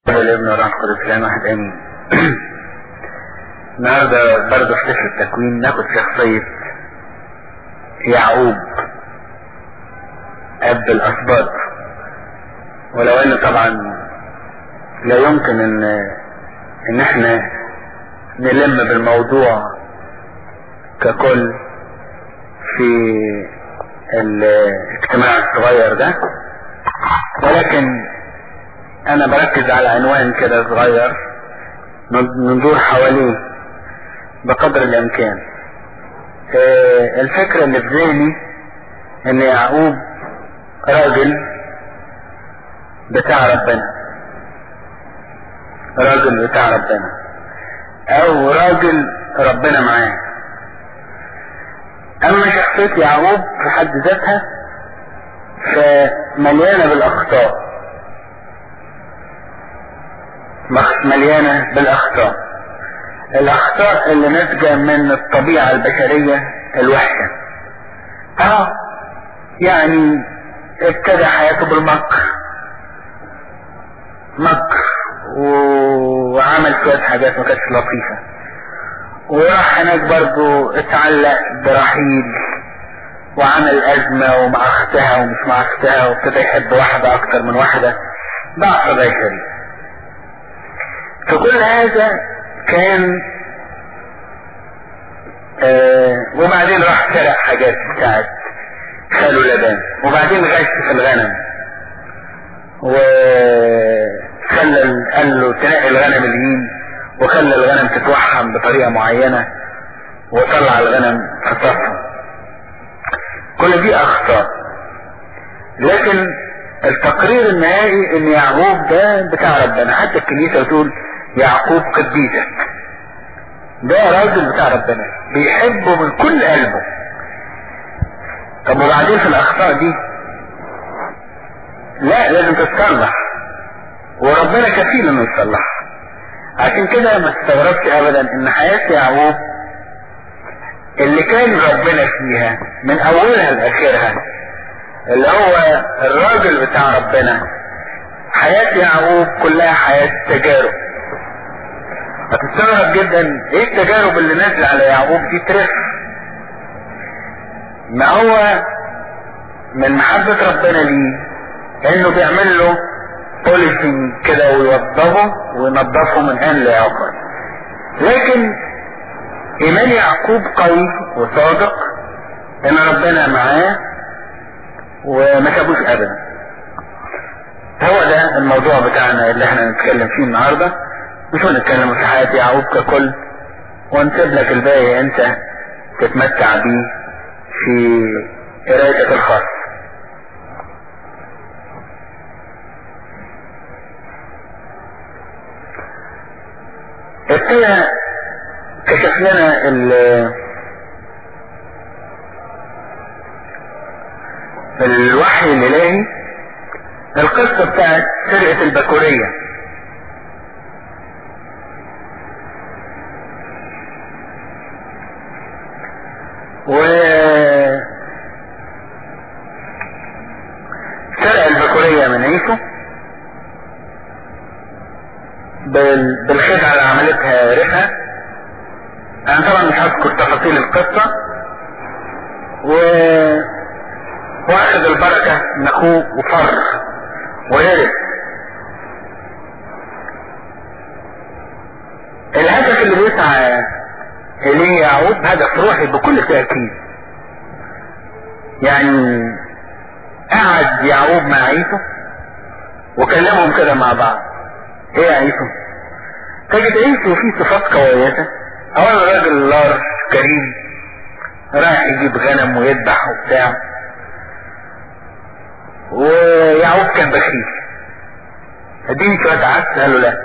والابن والروح القدس الان واحد امين النهارده برضه في سفر التكوين ناخد شخصية يعقوب اب الاسباط ولو ان طبعا لا يمكن ان ان احنا نلم بالموضوع ككل في الاجتماع الصغير ده ولكن انا بركز على عنوان كده صغير ندور حواليه بقدر الامكان اه الفكرة اللي في ذهني ان يعقوب راجل بتاع ربنا راجل بتاع ربنا او راجل ربنا معاه اما شخصية يعقوب في حد ذاتها فمليانة بالاخطاء مليانة بالاخطاء الاخطاء اللي ناتجة من الطبيعة البشرية الوحشة اه يعني ابتدى حياته بالمكر مكر وعمل شوية حاجات ما كانتش لطيفة وراح هناك برضو اتعلق برحيل وعمل ازمة ومع اختها ومش مع اختها وابتدى يحب واحدة اكتر من واحدة ضعف بشري فكل هذا كان آه وبعدين راح سرق حاجات بتاعت خاله لبان وبعدين غش في الغنم وخلى قال له تنقي الغنم اليمين وخلى الغنم تتوحم بطريقة معينة وطلع الغنم في صفها كل دي اخطاء لكن التقرير النهائي ان يعقوب ده بتاع ربنا حتى الكنيسة بتقول يعقوب قديسك ده راجل بتاع ربنا بيحبه من كل قلبه طب وبعدين في الاخطاء دي لا لازم تتصلح وربنا كفيل انه يصلحها عشان كده ما استغربش ابدا ان حياة يعقوب اللي كان ربنا فيها من اولها لاخرها اللي هو الراجل بتاع ربنا حياة يعقوب كلها حياة تجارب هتستغرب جدا ايه التجارب اللي نازله على يعقوب دي ترف ما هو من محبة ربنا ليه انه بيعمل له بوليسنج كده ويوضبه وينظفه من ان لاخر لكن ايمان يعقوب قوي وصادق ان ربنا معاه وما سابوش ابدا هو ده الموضوع بتاعنا اللي احنا نتكلم فيه النهارده مش هنتكلم في حياة يعقوب ككل ونسيب لك الباقي انت تتمتع بيه في قرايتك الخاصة ابتدى كشف لنا ال الوحي الالهي القصة بتاعت سرقة البكورية و سرق البكورية من عيسو بالخدعة اللي عملتها رفا انا طبعا مش هذكر تفاصيل القصة و واخذ البركة من اخوه وفر وهرب الهدف اللي بيسعى اليه يعود هدف روحي بكل تأكيد يعني قعد يعقوب مع عيسو وكلمهم كده مع بعض ايه يا عيسو تجد عيسو فيه صفات كويسة اولا راجل لار كريم رايح يجيب غنم ويذبح وبتاع ويعقوب كان بخيل اديني شوية عدس قال له لا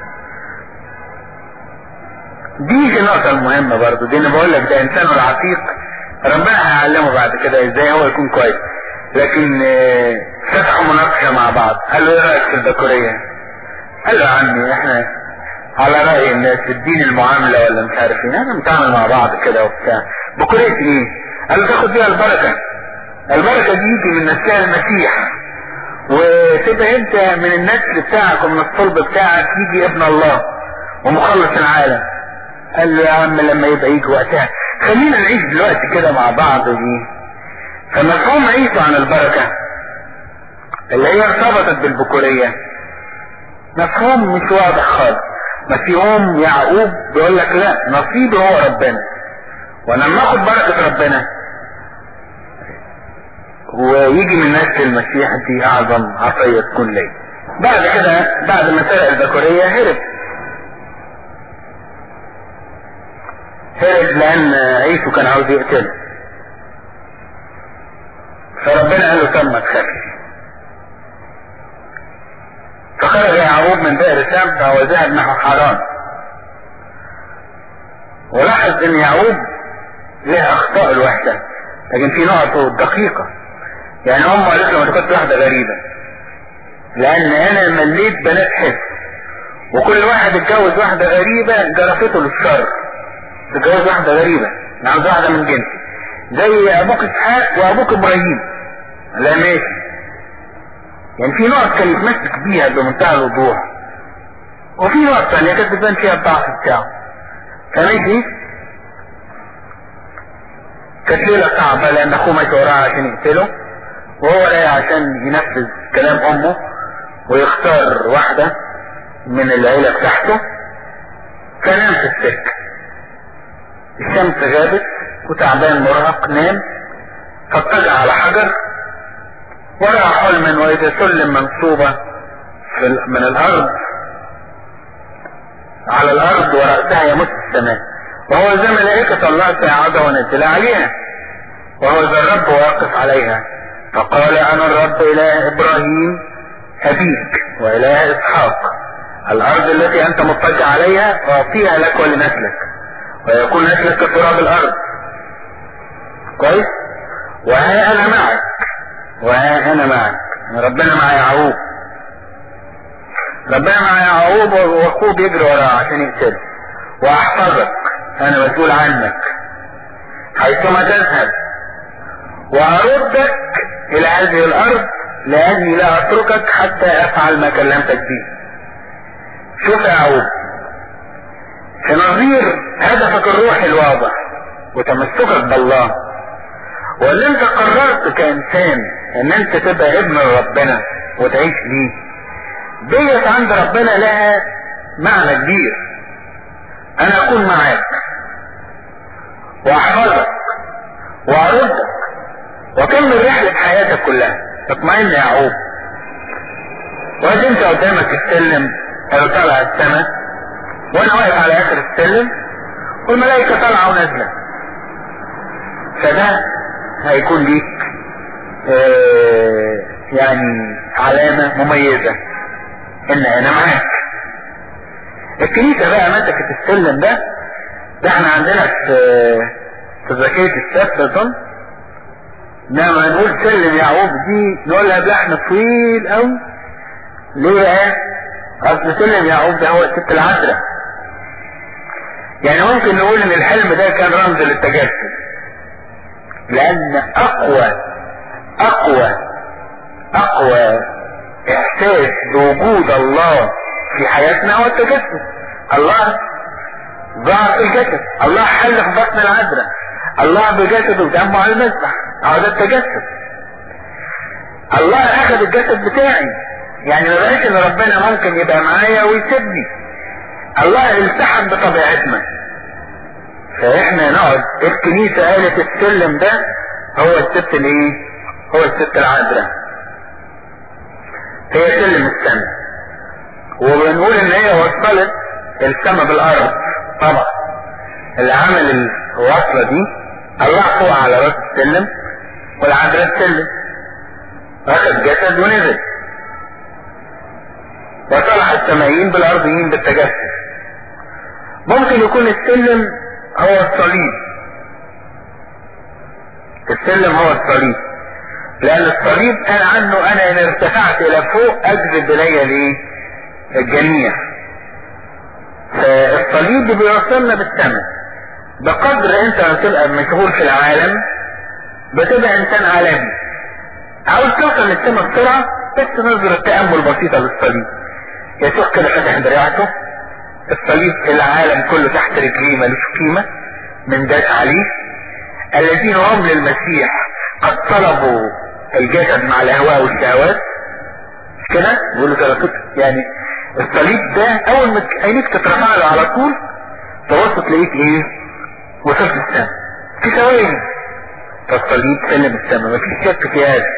دي النقطة المهمة برضو دي انا بقول لك ده انسان العتيق ربنا هيعلمه بعد كده ازاي هو يكون كويس لكن فتحوا مناقشة مع بعض قال له ايه رأيك في البكورية قال له يا عمي احنا على رأي الناس الدين المعاملة ولا مش عارف ايه احنا بنتعامل مع بعض كده وبتاع بكورية ايه قال له تاخد بيها البركة البركة دي يجي من نسيها المسيح وتبقى انت من النسل بتاعك ومن الصلب بتاعك يجي ابن الله ومخلص العالم قال له يا عم لما يبقى يجي وقتها خلينا نعيش دلوقتي كده مع بعض دي فمفهوم عيسى عن البركة اللي هي ارتبطت بالبكورية مفهوم مش واضح خالص مفهوم يعقوب بيقول لك لا نصيبي هو ربنا وانا لما اخد بركة ربنا ويجي من نسل المسيح دي اعظم عطية تكون لي بعد كده بعد ما سرق البكورية هرب هرب لان عيسو كان عاوز يقتله فربنا قال له طب ما تخافش فخرج يعقوب من بئر سام وذهب نحو حران ولاحظ ان يعقوب له اخطاء الوحدة لكن في نقط دقيقة يعني امه قالت له ما كنت واحدة غريبة لان انا مليت بنات حس وكل واحد اتجوز واحدة غريبة جرفته للشر تتجوز واحدة غريبة عاوز واحدة من جنسي زي ابوك اسحاق وابوك ابراهيم لا ماشي يعني في نقط كان يتمسك بيها بمنتهى الوضوح وفي نقط ثانية كانت بتبان فيها الضعف بتاعه فماشي كانت ليلة صعبة لأن أخوه ماشي وراه عشان يقتله وهو رايح عشان ينفذ كلام أمه ويختار واحدة من العيلة بتاعته فنام في السكة الشمس غابت وتعبان مرهق نام فاضطجع على حجر ورأى حلما وإذا سلم منصوبة من الأرض على الأرض ورأسها يمس السماء وهو ذا ملائكة الله سيعودها ونزلها عليها وهو ذا الرب واقف عليها فقال أنا الرب إله إبراهيم أبيك وإله إسحاق الأرض التي أنت مضطجع عليها أعطيها لك ولنسلك ويكون نسلك كتراب الأرض كويس وها أنا معك وها أنا معك ربنا مع يعقوب ربنا مع يعقوب واخوه بيجري وراه عشان يقتله واحفظك انا مسؤول عنك حيثما تذهب واردك الى هذه الارض لاني لا اتركك حتى افعل ما كلمتك به شوف يا يعقوب في نظير هدفك الروحي الواضح وتمسكك بالله وان انت قررت كانسان ان انت تبقى ابن ربنا وتعيش ليه ديت عند ربنا لها معنى كبير انا اكون معاك واحفظك واردك واكمل رحلة حياتك كلها اطمئن يا يعقوب وادي انت قدامك السلم اللي طالع السماء وانا واقف على اخر السلم والملائكة طالعة ونازلة فده هيكون ليك آه يعني علامة مميزة ان انا معاك الكنيسة بقى مسكت السلم ده ده احنا عندنا في في زكاة السبت اظن لما نقول سلم يعقوب دي نقولها بلحن طويل قوي ليه بقى؟ اصل سلم يعقوب ده هو الست العذراء يعني ممكن نقول ان الحلم ده كان رمز للتجسد لان اقوى اقوى اقوى احساس بوجود الله في حياتنا هو التجسد الله ظهر في الجسد الله حل في بطن العذراء الله بجسده ودمه على المذبح اهو ده التجسد الله اخذ الجسد بتاعي يعني ما بقاش ان ربنا ممكن يبقى معايا ويسيبني الله التحم بطبيعتنا فاحنا نقعد الكنيسة قالت السلم ده هو الست الايه هو الست العذراء هي سلم السماء وبنقول ان هي وصلت السماء بالارض طبعا اللي عمل الوصلة دي الله فوق على راس السلم والعذراء السلم اخذ جسد ونزل وطلع السمائيين بالارضيين بالتجسد ممكن يكون السلم هو الصليب السلم هو الصليب لان الصليب قال عنه انا ان ارتفعت الى فوق اجذب الي الايه الجميع فالصليب بيوصلنا بالسماء بقدر انت ما تبقى مشغول في العالم بتبقى انسان عالمي عاوز توصل للسماء بسرعة بس نظرة تأمل بسيطة للصليب يسوع كده فتح دراعته الصليب العالم كله تحت رجليه ملوش قيمة من داس عليه الذين هم للمسيح قد طلبوا الجسد مع الاهواء والشهوات مش كده يقولوا كده يعني الصليب ده اول ما عينيك تترفع له على طول تبص تلاقيك ايه وصلت السماء في ثواني فالصليب سلم السماء مفيش شك في هذا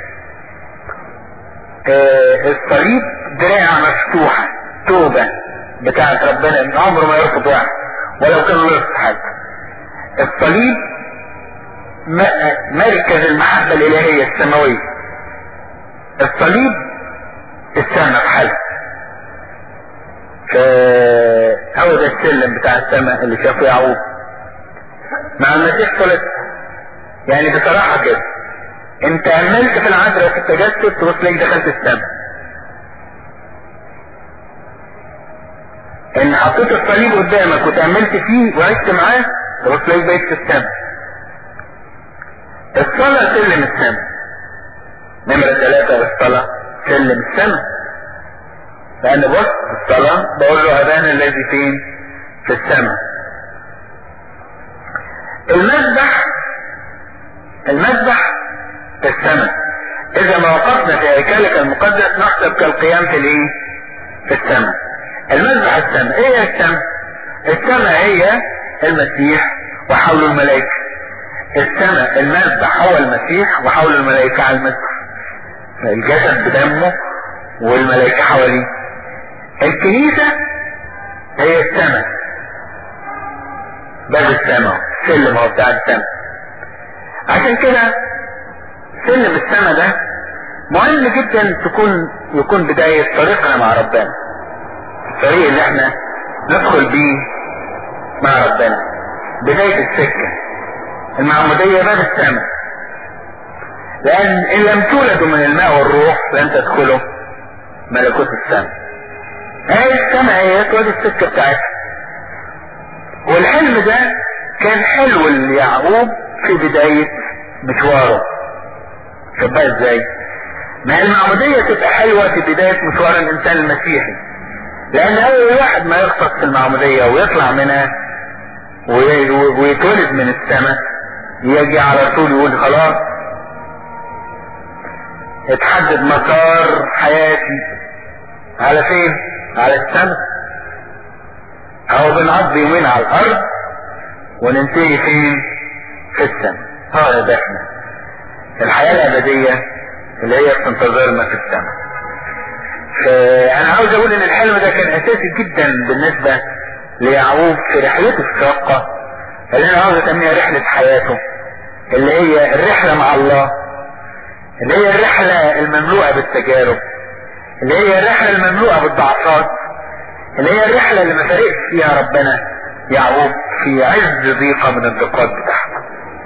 آه الصليب دراع مفتوحة توبة بتاعت ربنا ان عمره ما يرفض واحد ولو كان يرفض حد الصليب مركز المحبة الالهية السماوية الصليب السماء في حالها فهو ده السلم بتاع السماء اللي شافه يعقوب مع المسيح صلت يعني بصراحة كده انت املت في العذراء في التجسد تبص ليك دخلت السماء ان حطيت الصليب قدامك وتأملت فيه وعشت معاه تبص ليك بقيت في السماء الصلاة سلم السماء نمرة ثلاثة الصلاة سلم السماء لأن بص الصلاة بقول له أبانا الذي فين في السماء المذبح المذبح في السماء إذا ما وقفنا في هيكلك المقدس نحسب كالقيام في الإيه؟ في السماء المذبح السماء إيه هي السماء؟ السماء هي المسيح وحول الملائكة السماء المذبح هو المسيح وحول الملائكة على المذبح الجسد بدمه والملائكة حواليه الكنيسة هي السماء باب السماء سلم هو بتاع السماء عشان كده سلم السماء ده مهم جدا تكون يكون بداية طريقنا مع ربنا الطريق اللي احنا ندخل بيه مع ربنا بداية السكة المعمودية باب السماء لأن إن لم تولدوا من الماء والروح لن تدخلوا ملكوت السماء هي السماء هي تولد السكة بتاعتها والحلم ده كان حلو ليعقوب في بداية مشواره شوف بقى ازاي ما المعمودية تبقى حلوة في بداية مشوار الإنسان المسيحي لأن أول واحد ما يغطس في المعمودية ويطلع منها ويتولد من السماء يجي على طول يقول خلاص اتحدد مسار حياتي على فين على السماء او بنقضي يومين على الارض وننتهي فين في السماء هذا ده احنا الحياة الابدية اللي هي بتنتظرنا في السماء فانا عاوز اقول ان الحلم ده كان اساسي جدا بالنسبة ليعقوب في رحلته الشاقة اللي انا عاوز اسميها رحلة حياته اللي هي الرحلة مع الله اللي هي الرحلة المملوءة بالتجارب اللي هي الرحلة المملوءة بالضعفات اللي هي الرحلة اللي ما فرقش فيها ربنا يعقوب في عز ضيقة من الضيقات بتاعته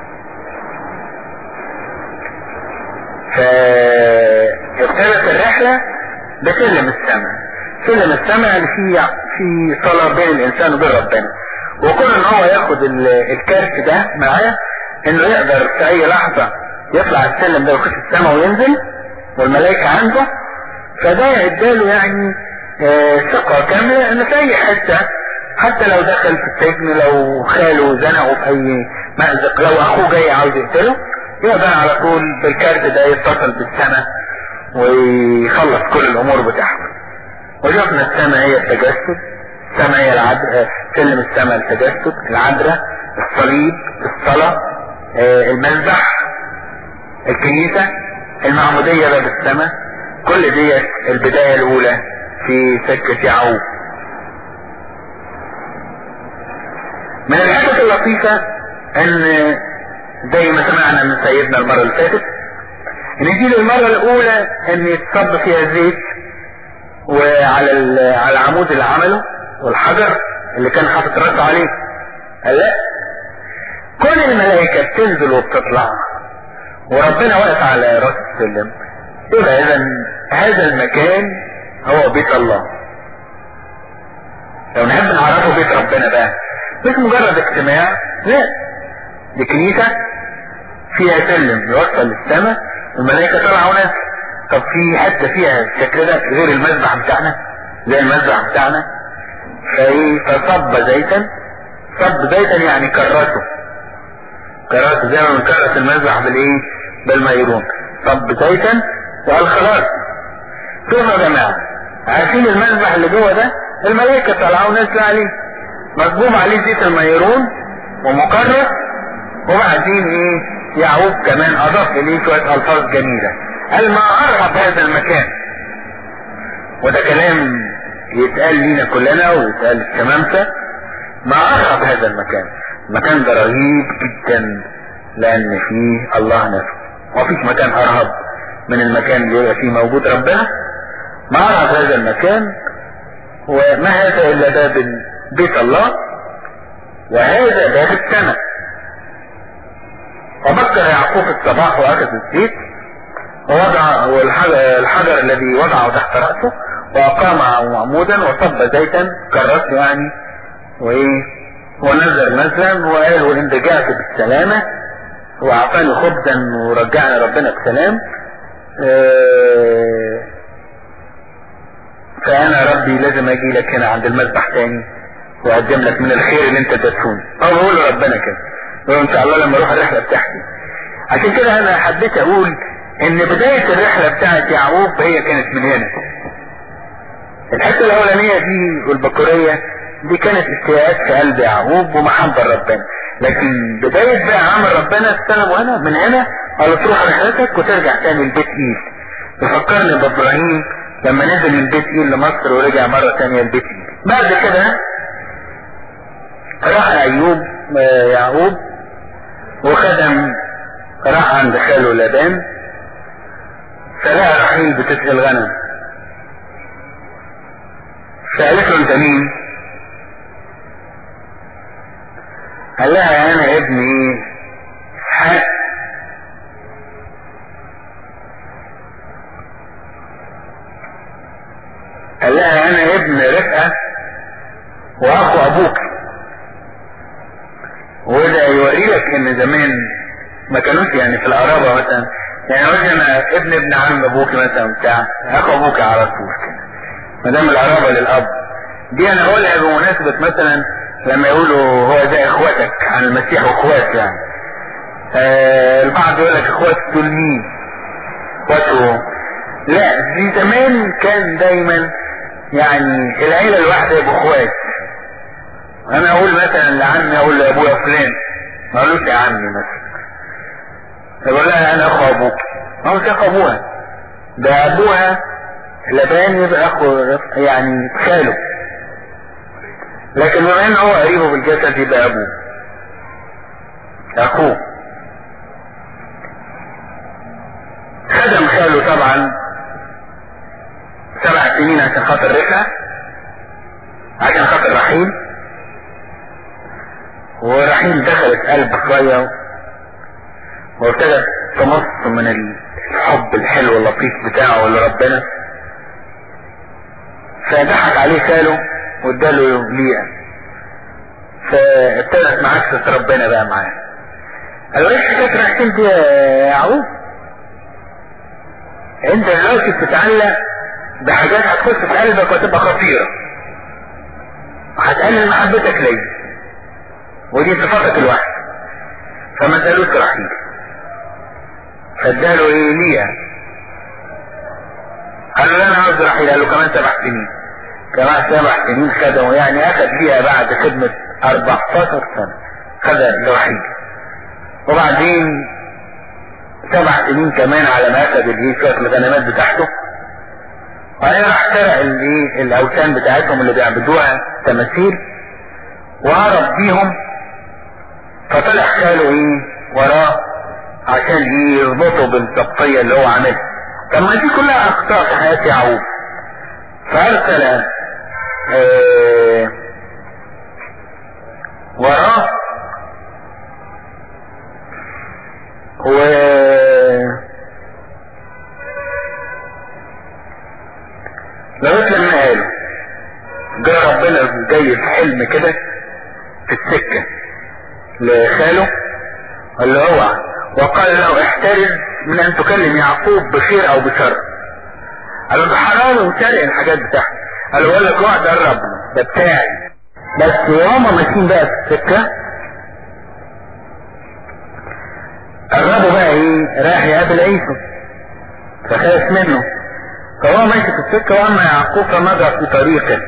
فابتدت الرحلة بسلم السماء سلم السماء يعني في في صلاة بين الإنسان وبين ربنا وكون ان هو ياخد الكارت ده معاه انه يقدر في اي لحظة يطلع السلم ده ويخش السماء وينزل والملائكة عنده فده اداله يعني ثقة كاملة ان في اي حتة حتى لو دخل في السجن لو خاله زنقه في اي مأزق لو اخوه جاي عاوز يقتله يقدر على طول بالكارت ده يتصل بالسماء ويخلص كل الامور بتاعته وشفنا السماء هي التجسد السماء هي العذراء سلم السماء التجسد العذراء الصليب الصلاة المذبح الكنيسة المعمودية باب السماء كل دي البداية الأولى في سكة يعقوب من الحاجات اللطيفة ان زي ما سمعنا من سيدنا المرة اللي فاتت ان دي المرة الاولى ان يتصب فيها زيت وعلى على العمود اللي عمله والحجر اللي كان حاطط راسه عليه قال لا كل الملائكة بتنزل وبتطلع وربنا واقف على راس السلم يبقى اذا هذا المكان هو بيت الله لو نحب نعرفه بيت ربنا بقى مش مجرد اجتماع لا دي كنيسة فيها سلم يوصل للسماء الملائكة طالعة ونازلة طب في حتة فيها الشكل ده غير المذبح بتاعنا زي المذبح بتاعنا فايه فصب زيتا صب زيتا يعني كرته كرته زي ما بنكرس المذبح بالايه بالميرون صب زيتا وقال خلاص شوفوا يا جماعه عارفين المذبح اللي جوه ده الملائكه طلعوا ونزلوا عليه مصبوب عليه زيت الميرون ومكرس وبعدين ايه يعقوب كمان اضاف اليه شويه الفاظ جميله قال ما ارهب هذا المكان وده كلام يتقال لينا كلنا ويتقال الشمامسة ما ارهب هذا المكان المكان ده رهيب جدا لان فيه الله نفسه ومفيش مكان ارهب من المكان اللي يبقى فيه موجود ربنا ما ارهب هذا المكان وما هذا الا باب بيت الله وهذا باب السماء وبكر يعقوب الصباح واخذ الزيت ووضع الحجر الذي وضعه تحت رأسه وأقام عمودا وصب زيتا كرس يعني وإيه ونزل نزلا وقال وإن رجعت بالسلامة وأعطاني خبزا ورجعني ربنا بسلام اه فأنا ربي لازم أجي لك هنا عند المذبح تاني وأقدم لك من الخير اللي أنت تدفونه أو بقول لربنا كده وإن شاء الله لما أروح الرحلة بتاعتي عشان كده أنا حبيت أقول ان بداية الرحلة بتاعت يعقوب هي كانت من هنا الحتة الاولانية دي والبكورية دي كانت اشتياقات في قلب يعقوب ومحبة ربنا لكن بداية بقى عمل ربنا السلام هنا من هنا قال تروح رحلتك وترجع تاني البيت ايل يفكرني بابراهيم لما نزل من بيت ايل لمصر ورجع مرة تانية البيت ايل بعد كده راح ايوب يعقوب وخدم راح عند خاله لابان فلقى رحيل بتسقي الغنم سألته انت مين قال لها انا ابني حق قال لها انا ابن رفقة واخو ابوك وده يوري لك ان زمان ما كانوش يعني في القرابة مثلا يعني مثلا انا ابن ابن عم ابوك مثلا بتاع اخو ابوك على طول كده ما دام القرابة للاب دي انا اقولها بمناسبة مثلا لما يقولوا هو زي اخواتك عن المسيح واخوات يعني آه البعض يقول لك اخوات دول مين اخواته لا دي زمان كان دايما يعني العيلة الواحدة يبقوا اخوات انا اقول مثلا لعمي اقول لابويا فلان ما اقولوش يا عمي مثلا يقول لها انا اخو ابوك ما هو اخو ابوها ده ابوها لبان يبقى اخو يعني خاله لكن بما ان هو قريبه بالجسد يبقى ابوه اخوه خدم خاله طبعا سبع سنين عشان خاطر رفعه عشان خاطر رحيل ورحيل دخلت قلب شويه وابتدت تمص من الحب الحلو اللطيف بتاعه لربنا فضحك عليه خاله واداله ليئة فابتدت معاكسة ربنا بقى معاه قال له ايش حكاية رحتين دي يا يعقوب انت دلوقتي بتتعلق بحاجات هتخش في قلبك وتبقى خطيرة وهتقلل محبتك ليا ودي صفاتك الوحيدة فما تقالوش رحيل فاداله ايه ليها قال له انا عاوز رحيل قال له كمان سبع سنين كمان سبع سنين خدمه يعني اخذ فيها بعد خدمة 14 سنة خد الوحيد وبعدين سبع سنين كمان على ما اخذ الايه شوية الغنمات بتاعته وبعدين راح سرق الايه الاوثان بتاعتهم اللي بيعبدوها تماثيل وهرب بيهم فطلع خاله ايه وراه عشان ايه يربطه بالسبطية اللي هو عاملها طب ما دي كلها اخطاء في حياة يعقوب فارسل اه وراه و لغاية لما قال جاء ربنا جاي في حلم كده في السكة لخاله قال له اوعى وقال له احترز من ان تكلم يعقوب بخير او بشر قال له ده حرام وسرق الحاجات بتاعته قال له بقول لك اوعى تقرب ده بتاعي بس وهما ماشيين بقى في السكه قربوا بقى ايه راح يقابل عيسو فخاف منه فهو ماشي في السكه واما يعقوب فمضى في طريقه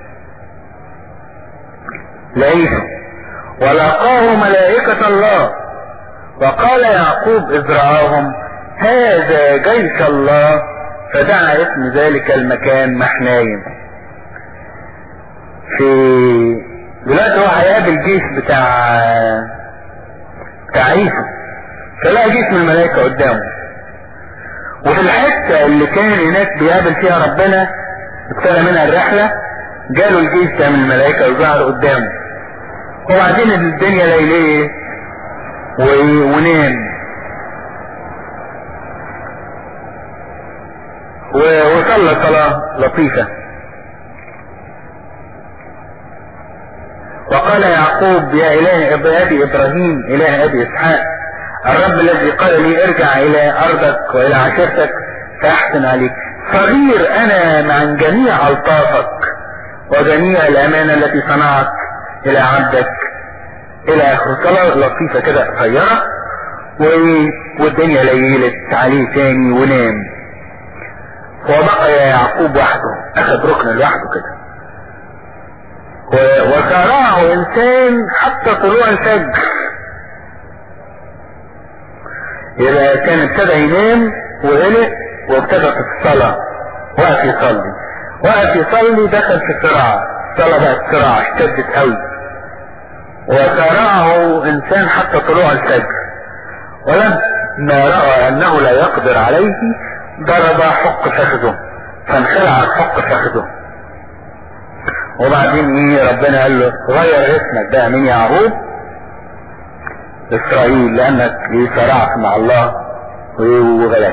لعيسو ولقاه ملائكة الله وقال يعقوب إذ رآهم هذا جيش الله فدعا اسم ذلك المكان محنايم في دلوقتي هو هيقابل جيش بتاع بتاع عيسى فلقى جيش من الملائكة قدامه وفي الحتة اللي كان هناك بيقابل فيها ربنا ابتدى منها الرحلة جاله الجيش ده من الملائكة وظهر قدامه وبعدين الدنيا ليلية ونام وصلى صلاة لطيفة وقال يعقوب يا إله أبي إبراهيم إله أبي إسحاق الرب الذي قال لي ارجع إلى أرضك وإلى عشيرتك فأحسن عليك صغير أنا مع جميع ألطافك وجميع الأمانة التي صنعت إلى عبدك إلى آخر صلاة لطيفة كده قصيرة والدنيا ليلت عليه تاني ونام وبقى يا يعقوب وحده أخذ ركن لوحده كده وصارعه إنسان حتى طلوع الفجر يبقى كان ابتدى ينام وقلق وابتدى في الصلاة وقف يصلي وقف يصلي دخل في صراع الصلاة بقت صراع اشتدت قوي وصارعه انسان حتى طلوع الفجر ولما رأى انه لا يقدر عليه ضرب حق فخذه فانخلع حق فخذه وبعدين ايه ربنا قال له غير اسمك بقى من يعقوب اسرائيل لانك صرعت مع الله وغلبت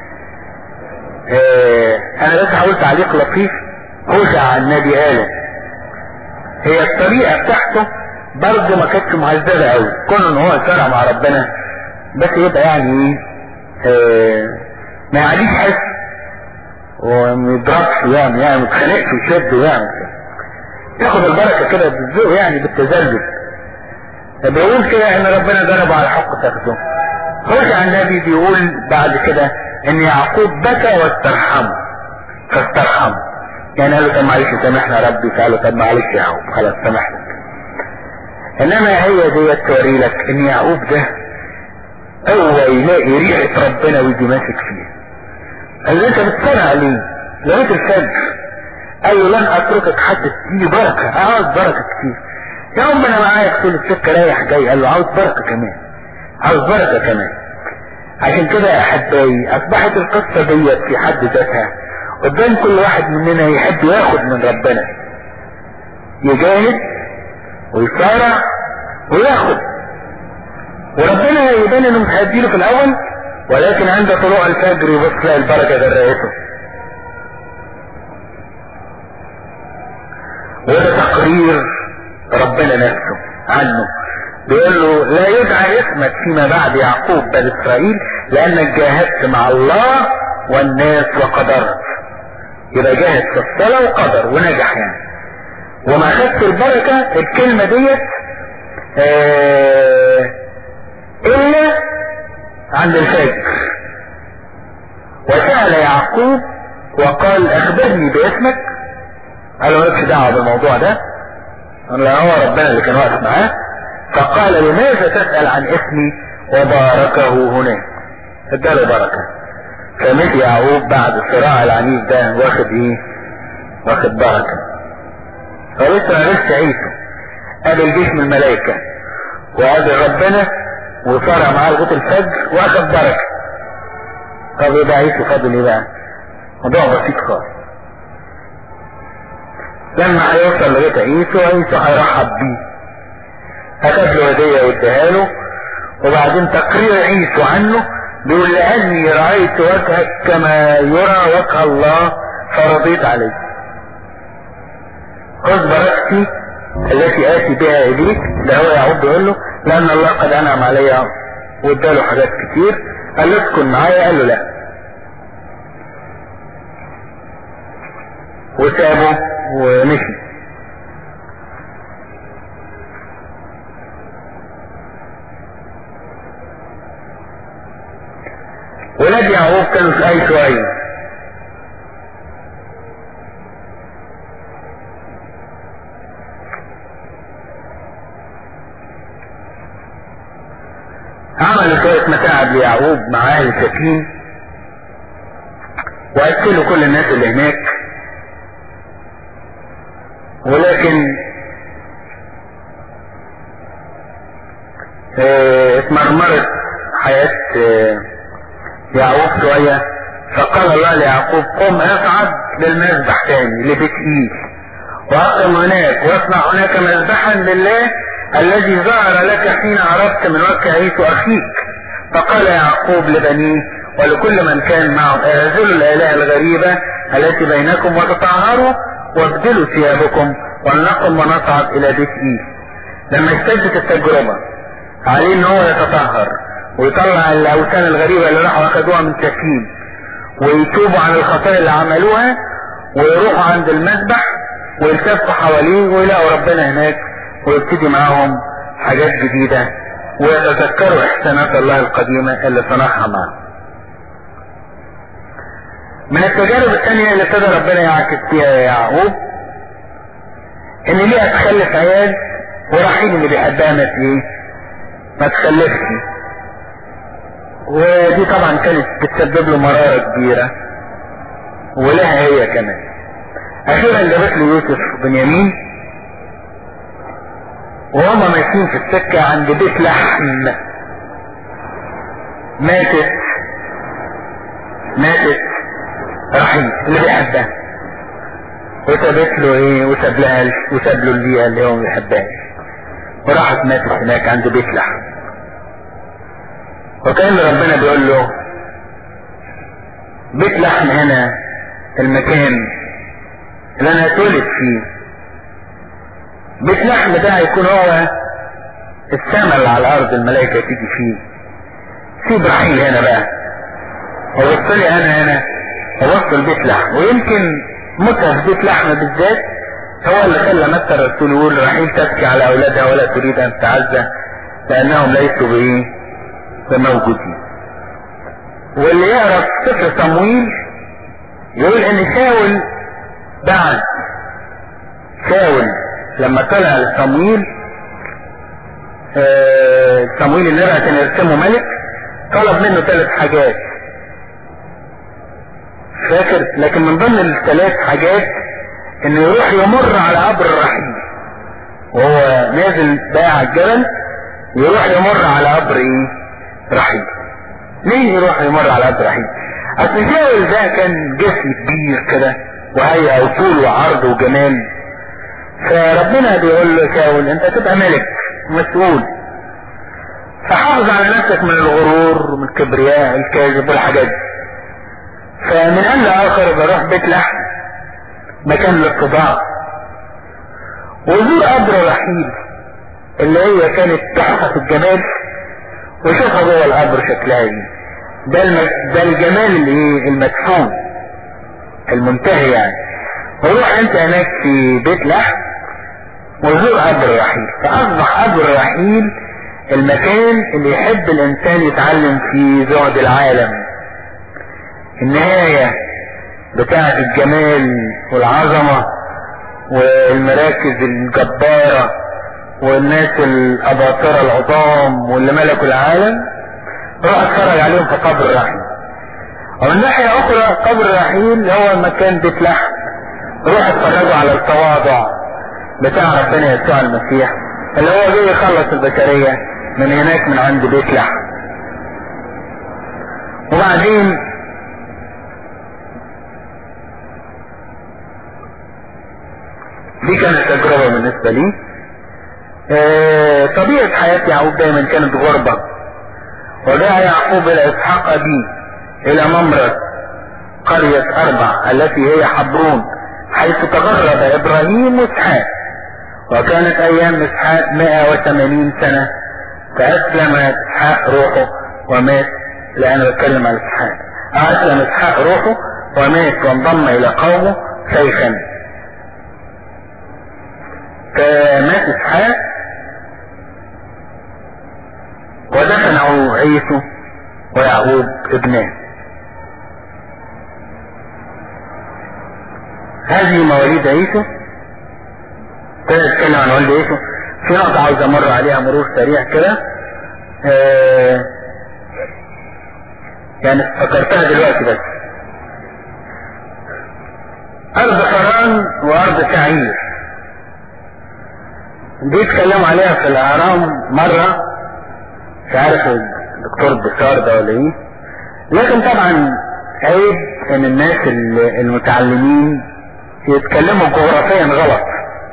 اه انا بس هقول تعليق لطيف هوشع النبي قال هي الطريقة بتاعته برضه ما كانتش مهذبة قوي كون ان هو صرع مع ربنا بس يبقى يعني اه ما يعليش حس وما يضربش يعني يعني ما يتخانقش ويشد يعني ياخد البركة كده بالذوق يعني بالتذلل بيقول كده ان ربنا ضربه على حق تاخده رجع النبي بيقول بعد كده ان يعقوب بكى واسترحمه فاسترحمه يعني قال له طب معلش سامحنا يا ربي فقال له طب معلش يا يعقوب خلاص سامحنا انما هي ديت توري لك ان يعقوب ده هو يلاقي ريحة ربنا ويجي ماسك فيه قال له انت بتصنع ليه لغاية الفجر قال له لن اتركك حتى تديني بركة عاوز بركة كتير يا عم انا معاك طول السكة رايح جاي قال له عاوز بركة كمان عاوز بركة كمان عشان كده يا احبائي اصبحت القصة ديت في حد ذاتها قدام كل واحد مننا يحب ياخد من ربنا يجاهد ويصارع وياخد وربنا يبان انه مش هيديله في الاول ولكن عند طلوع الفجر يبص تلاقي البركه جريته وده تقرير ربنا نفسه عنه بيقول له لا يدعى اسمك فيما بعد يعقوب بل اسرائيل لانك جاهدت مع الله والناس وقدرت يبقى جاهد في الصلاه وقدر ونجح يعني وما خدت البركه الكلمه ديت آه الا عند الفجر وسأل يعقوب وقال اخبرني باسمك قال له مالكش دعوه بالموضوع ده قال له هو ربنا اللي كان واقف معاه فقال لماذا تسأل عن اسمي وباركه هناك اداله بركة فمشي يعقوب بعد الصراع العنيف ده واخد ايه واخد بركة فلسه ما لسه عيسى قابل جيش من الملائكة وقابل ربنا وصارع معاه لغايه الفجر واخد بركه طب يبقى عيسى فاضل ايه بقى؟ موضوع بسيط خالص لما هيوصل لغايه عيسى عيسى هيرحب بيه اخد له هديه واداها له وبعدين تقرير عيسى عنه بيقول لاني رايت وجهك كما يرى وجه الله فرضيت عليك خذ بركتي التي اتي بها اليك ده هو يعقوب بيقول له لان الله قد انعم علي واداله حاجات كتير قال له اسكن معايا قال له لا وسابه ومشي ولاد يعقوب كانوا في اي شوية عملوا شوية متاعب ليعقوب مع اهل سكين واكلوا كل الناس اللي هناك ولكن اه اتمرمرت حياة اه يعقوب شوية فقال الله ليعقوب قم اصعد للمذبح تاني لبيت ايل واقم هناك واصنع هناك مذبحا لله الذي ظهر لك حين عرفت من وجه عيسو اخيك فقال يعقوب لبنيه ولكل من كان معه اعزلوا الالهه الغريبه التي بينكم وتطهروا وابدلوا ثيابكم ولنقم ونصعد الى بيت ايل لما اشتدت التجربه عليه ان هو يتطهر ويطلع الاوثان الغريبة اللي راحوا اخدوها من سكين ويتوبوا عن الخطايا اللي عملوها ويروحوا عند المذبح ويلتفوا حواليه ويلاقوا ربنا هناك ويبتدي معاهم حاجات جديدة ويتذكروا احسانات الله القديمة اللي صنعها معهم من التجارب الثانية اللي ابتدى ربنا يعكس فيها يعقوب ان ليه تخلف عيال ورحيل اللي بيحبها ما ايه ما تخلفش ودي طبعا كانت بتسبب له مرارة كبيرة ولها هي كمان اخيرا جابت له يوسف بنيامين وهما ماشيين في السكة عند بيت لحم ماتت ماتت رحيل اللي بيحبها وسابت له ايه وساب لها وساب له اللي اللي هو ما بيحبهاش وراحت ماتت هناك عند بيت لحم وكأن ربنا بيقول له بيت لحم هنا المكان اللي انا اتولد فيه بيت لحم ده هيكون هو السماء اللي على الارض الملائكة تيجي فيه في رحيل هنا بقى وبص لي انا هنا وبص البيت لحم ويمكن متى في بيت لحم بالذات هو اللي خلى متى الرسول يقول رحيل تبكي على اولادها ولا تريد ان تعزى لانهم ليسوا بايه موجودين واللي يعرف سفر صمويل يقول ان شاول بعد شاول لما طلع لصمويل آه صمويل اللي رأى كان يرسمه ملك طلب منه ثلاث حاجات فاكر لكن من ضمن الثلاث حاجات انه يروح يمر على قبر الرحيل وهو نازل بقى على الجبل يروح يمر على قبر ايه رحيل ليه يروح يمر على قبر رحيل اصل شاول ده كان جسم كبير كده وهيئة وطول وعرض وجمال فربنا بيقول له شاول انت تبقى ملك مسؤول فحافظ على نفسك من الغرور ومن الكبرياء الكاذب والحاجات دي فمن ان لاخر بروح بيت لحم مكان الاتضاع وزور قبر رحيل اللي هي كانت تحفة الجمال وشوفها جوه القبر شكلها ايه ده الم... ده الجمال اللي ايه المدفون المنتهي يعني وروح انت هناك في بيت لحم وزور قبر رحيل فاصبح قبر رحيل المكان اللي يحب الانسان يتعلم فيه زهد العالم النهاية بتاعة الجمال والعظمة والمراكز الجبارة والناس الاباطرة العظام واللي ملكوا العالم روح اتفرج عليهم في قبر رحيل ومن ناحية اخرى قبر رحيل هو مكان بيت لحم روح اتفرجوا على التواضع بتاع ربنا يسوع المسيح اللي هو جاي يخلص البشرية من هناك من عند بيت لحم وبعدين دي كانت تجربة بالنسبة لي آه طبيعة حياة يعقوب دايما كانت غربة وجاء يعقوب الى اسحاق ابيه الى ممرة قرية اربع التي هي حبرون حيث تغرب ابراهيم واسحاق وكانت ايام اسحاق 180 سنة فاسلم اسحاق روحه ومات لان بتكلم عن اسحاق اسلم اسحاق روحه ومات وانضم الى قومه شيخا فمات اسحاق ودفنه عيسو ويعقوب ابنه هذه مواليد عيسو ابتدى اتكلم عن والد عيسو في نقطة عاوز امر عليها مرور سريع كده آه يعني افتكرتها دلوقتي بس ارض حران وارض تعير دي اتكلموا عليها في الاهرام مرة مش عارف الدكتور بشار ده ولا ايه لكن طبعا عيب ان الناس المتعلمين يتكلموا جغرافيا غلط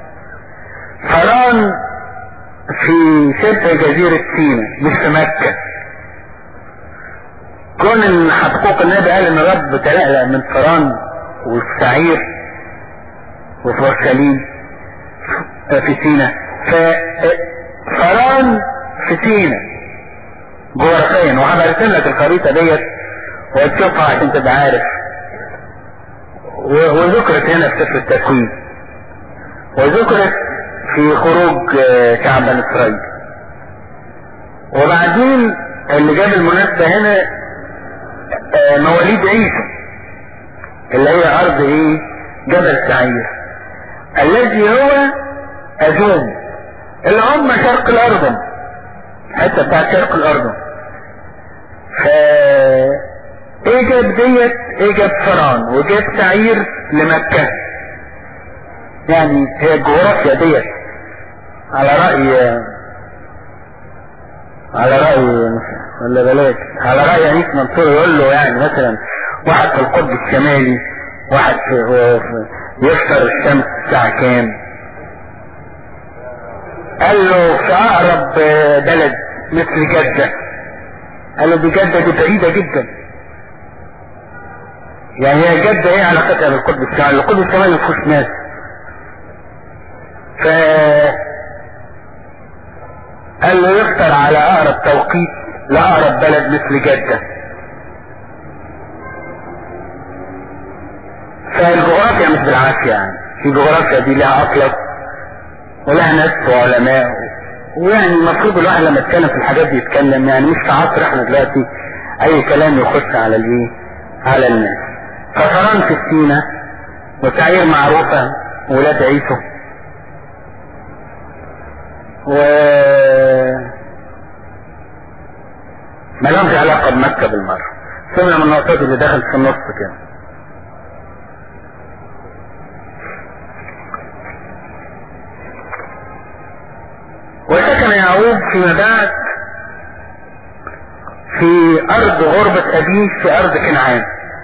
حران في شبه جزيرة سيناء مش في مكة كون ان حقوق النبي قال ان الرب تلألأ من فران والسعير وفي اورشليم في سيناء ففران في سيناء جغرافيا وهبرسم لك الخريطة ديت وتشوفها عشان تبقى عارف وذكرت هنا في سفر التكوين وذكرت في خروج شعب بني اسرائيل وبعدين اللي جاب المناسبة هنا مواليد عيسى اللي هي ارض ايه جبل سعير الذي هو ادوم اللي هم شرق الاردن حتى بتاع شرق الاردن ف ايه جاب ديت ايه جاب فرعون وجاب سعير لمكة يعني هي الجغرافيا ديت على رأي على رأي ولا بلاش على رأي انيس منصور يقول له يعني مثلا واحد في القطب الشمالي واحد في يفطر الشمس الساعة كام قال له في اقرب بلد مثل جدة قال له دي جدة دي بعيدة جدا يعني هي جدة ايه علاقتها بالقطب الشمالي القطب الشمالي ما فيهوش ناس ف قال له يفطر على اقرب توقيت لاقرب بلد مثل جدة فالجغرافيا مش بالعافية يعني في جغرافيا دي لها اطلس ولها ناس وعلماء ويعني المفروض الواحد لما يتكلم في الحاجات دي يتكلم يعني مش في عصر احنا دلوقتي اي كلام يخش على الايه على الناس ففران في السينة وسعير معروفة ولاد عيسو و ما لهمش علاقة بمكة بالمرة سمع من النقطات اللي دخلت في النص كده وسكن يعقوب فيما بعد في ارض غربة ابيه في ارض كنعان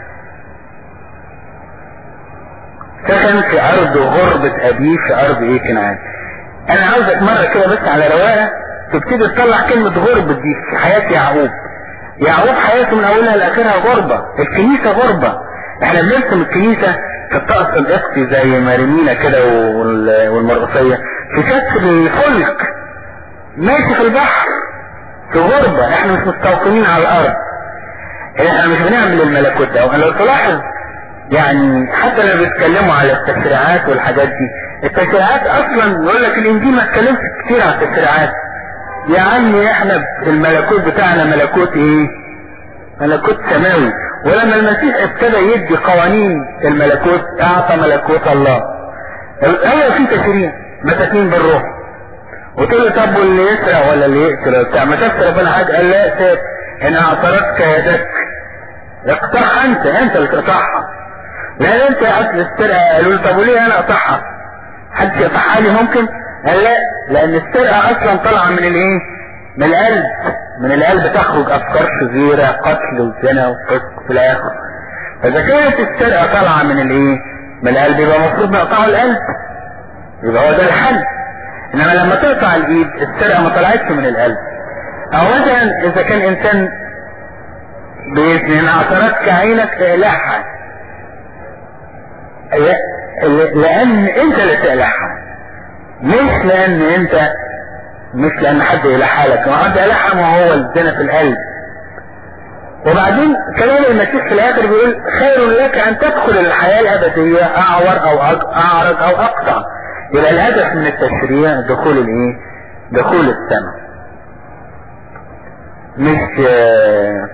سكن في ارض غربة ابيه في ارض ايه كنعان انا عاوزك مرة كده بس على رواقة تبتدي تطلع كلمة غربة دي في حياة يعقوب يعقوب حياته من اولها لاخرها غربة الكنيسة غربة احنا بنرسم الكنيسة في الطقس الاقصي زي مريمينا كده والمرقصية في شكل فلك ماشي في البحر في غربة احنا مش مستوطنين على الارض احنا مش بنعمل الملكوت ده ولو تلاحظ يعني حتى لما بيتكلموا على التشريعات والحاجات دي التشريعات اصلا يقول لك الانجيل ما اتكلمش كتير عن التشريعات يا عمي احنا الملكوت بتاعنا ملكوت ايه ملكوت سماوي ولما المسيح ابتدى يدي قوانين الملكوت اعطى ملكوت الله ايوه في تشريع مساكين بالروح وتقول له طب واللي يسرق ولا اللي يقتل وبتاع ما شافش ربنا حاجه قال لا سيب ان اعترضتك يدك اقطعها انت انت اللي تقطعها لان انت اصل السرقه قالوا له طب وليه انا اقطعها حد يقطعها لي ممكن قال لا لان السرقه اصلا طالعه من الايه من القلب من القلب تخرج افكار شريره قتل وزنا وفسق في الاخر فاذا كانت السرقه طالعه من الايه من القلب يبقى المفروض نقطعه القلب يبقى هو ده الحل انما لما تقطع الايد السرقه ما طلعتش من القلب او مثلا اذا كان انسان باذن اعترضك عينك اقلعها لان انت اللي تقلعها مش لان انت مش لان حد يلحها لك ما حد يلحها ما هو الزنا في القلب وبعدين كلام المسيح في الاخر بيقول خير لك ان تدخل الحياة الابدية اعور او اعرج او اقطع يبقى الهدف من التشريع دخول الايه دخول السماء مش آه،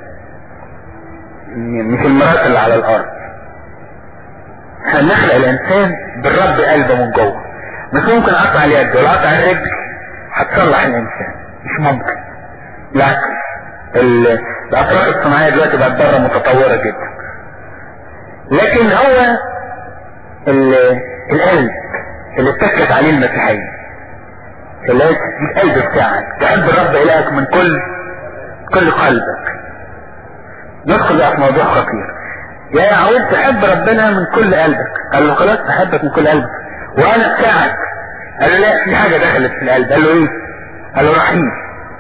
مش المرات اللي على الارض احنا بنخلق الانسان بالرب قلبه من جوه مش ممكن اقطع اليد ولا اقطع الرجل هتصلح الانسان مش ممكن بالعكس ال- الاطراف الصناعيه دلوقتي بقت بره متطوره جدا لكن هو ال- القلب اللي اتكت عليه المسيحيه اللي هي القلب بتاعك تحب الرب الهك من كل كل قلبك ندخل بقى في موضوع خطير يا يعود تحب ربنا من كل قلبك قال له خلاص احبك من كل قلبك وانا بتاعك قال له لا في حاجه دخلت في القلب قال له ايه قال له رحيم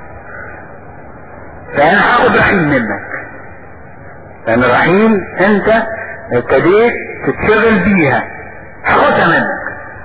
فانا هاخد رحيم منك لان رحيم انت ابتديت تتشغل بيها هاخدها منك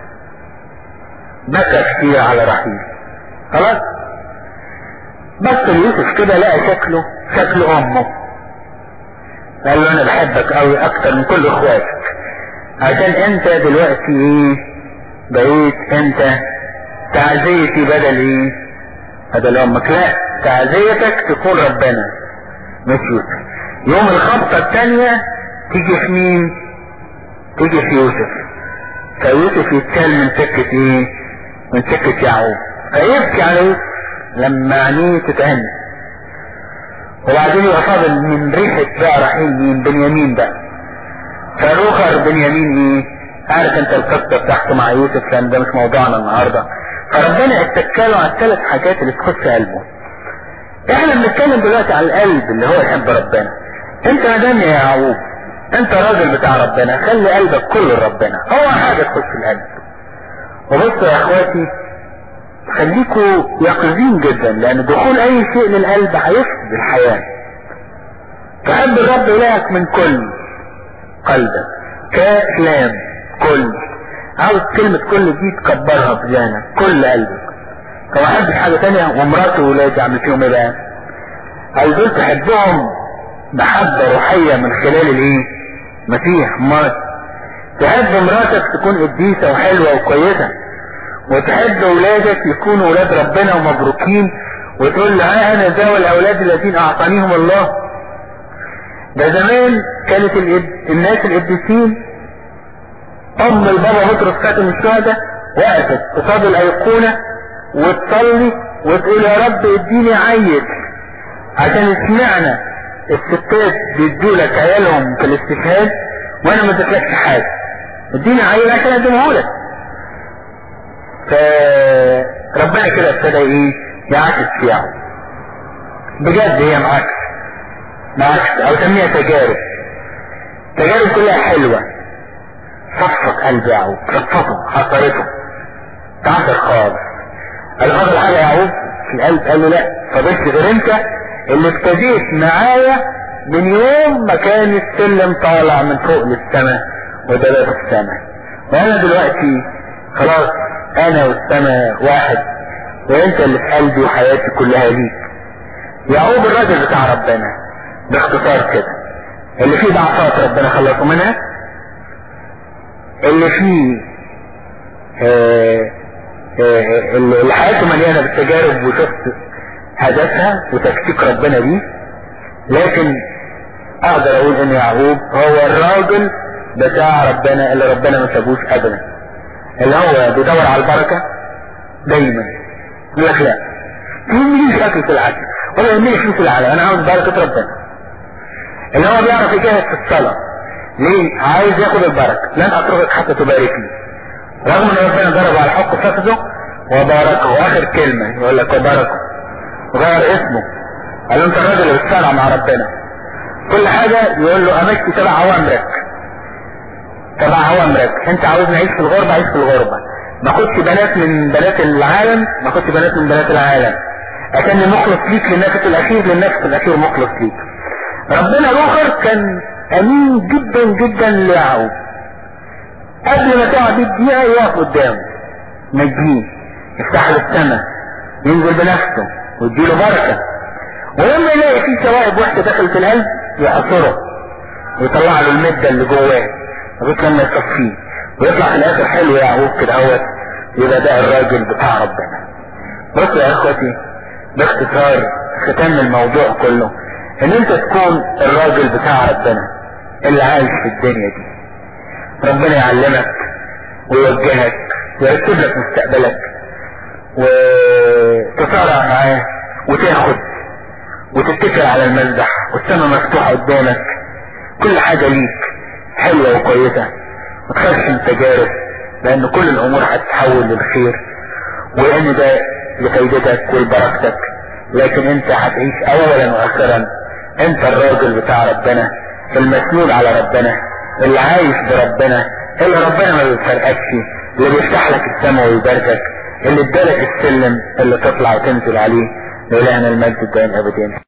بكى كتير على رحيم خلاص بص ليوسف كده لقى شكله شكل امه قال له انا بحبك قوي اكتر من كل اخواتك عشان انت دلوقتي ايه بقيت انت تعزيتي بدل ايه بدل امك لا تعزيتك تكون ربنا مش يوسف يوم الخبطة التانية تيجي في مين تيجي في يوسف فيوسف يتشال من سكة ايه من سكة يعقوب فيبكي على يوسف لما عينيه تتهنى وبعدين يبقى فاضل من ريحة بقى رحيم مين بنيامين بقى فروخر بنيامين ايه عارف انت القصة بتاعته مع يوسف لان ده مش موضوعنا النهاردة فربنا اتكلوا على الثلاث حاجات اللي تخص قلبه احنا بنتكلم دلوقتي على القلب اللي هو يحب ربنا انت مدام يا يعقوب انت راجل بتاع ربنا خلي قلبك كله لربنا هو حاجة تخص القلب وبصوا يا اخواتي خليكوا يقظين جدا لان دخول اي شيء للقلب هيفسد الحياة تحب الرب الهك من كل قلبك كلام كل عاوز كلمة كل دي تكبرها بجانب كل قلبك طب احب حاجة تانية ومراته وولادي اعمل فيهم ايه بقى قال دول تحبهم محبة روحية من خلال الايه مسيح مرات تحب مراتك تكون قديسة وحلوة وكويسة وتحب اولادك يكونوا اولاد ربنا ومبروكين وتقول له ها انا ذوي الاولاد الذين اعطانيهم الله ده زمان كانت الإد... الناس القديسين ام البابا بطرس خاتم الشهداء وقفت قصاد الايقونة وتصلي وتقول يا رب اديني عيل عشان سمعنا الستات بيدوا لك عيالهم في الاستشهاد وانا ما اديتلكش حاجه اديني عيل عشان ادينه لك فربنا كده ابتدى ايه يعكس فيها بجد هي معاكس معاكس او سميها تجارب تجارب كلها حلوة صفت قلب يعقوب صفته حصرته تعبر خالص قال فاضل حاجة يعقوب في القلب قال له لا فضلت غير انت اللي ابتديت معايا من يوم ما كان السلم طالع من فوق للسماء ودلات السماء وانا دلوقتي خلاص انا والسماء واحد وانت اللي في قلبي وحياتي كلها ليك يعقوب الراجل بتاع ربنا باختصار كده اللي فيه ضعفات ربنا خلصه منها اللي فيه آه آه اللي حياته مليانه بالتجارب وشفت هدفها وتكتيك ربنا دي لكن اقدر اقول ان يعقوب هو الراجل بتاع ربنا اللي ربنا ما سابوش ابدا اللي هو بيدور على البركة دايما يقول لك لا يهمنيش اكل العدل ولا يهمني فلوس العالم انا عاوز بركة ربنا اللي هو بيعرف يجاهد في الصلاة ليه عايز ياخد البركة لن اتركك حتى تباركني رغم ان ربنا ضرب على الحق فخذه وباركه واخر كلمة يقول لك وباركه وغير اسمه قال له انت الراجل اللي بتصارع مع ربنا كل حاجة يقول له امشي تبع اوامرك تبع اوامرك انت عاوز نعيش في الغربة عيش في الغربة ما خدش بنات من بنات العالم ما خدش بنات من بنات العالم عشان مخلص ليك للنفس الاخير للنفس الاخير مخلص ليك ربنا الاخر كان امين جدا جدا ليعقوب قبل ما تقعد الدقيقة يقف قدامه نجيه يفتح له السماء ينزل بنفسه ويديله بركة ولما يلاقي فيه شوائب وحدة دخلت القلب يعصره ويطلع له المدة اللي جواه لغايه لما يصفيه ويطلع في الاخر حلو يعقوب كده اهوت يبقى ده الراجل بتاع ربنا بصوا يا اخوتي باختصار ختام الموضوع كله ان انت تكون الراجل بتاع ربنا اللي عايش في الدنيا دي ربنا يعلمك ويوجهك ويرتب لك مستقبلك وتصارع معاه وتاخد وتتكل على المذبح والسماء مفتوحة قدامك كل حاجة ليك حلوة وكويسة ما تخافش من تجارب لان كل الامور هتتحول للخير وان ده لفايدتك ولبركتك لكن انت هتعيش اولا واخرا انت الراجل بتاع ربنا المسنود على ربنا اللي عايش بربنا اللي ربنا ما بيفرقكش اللي بيفتح لك السماء ويباركك اللي ادالك السلم اللي تطلع وتنزل عليه لإلهنا المجد الدائم ابدين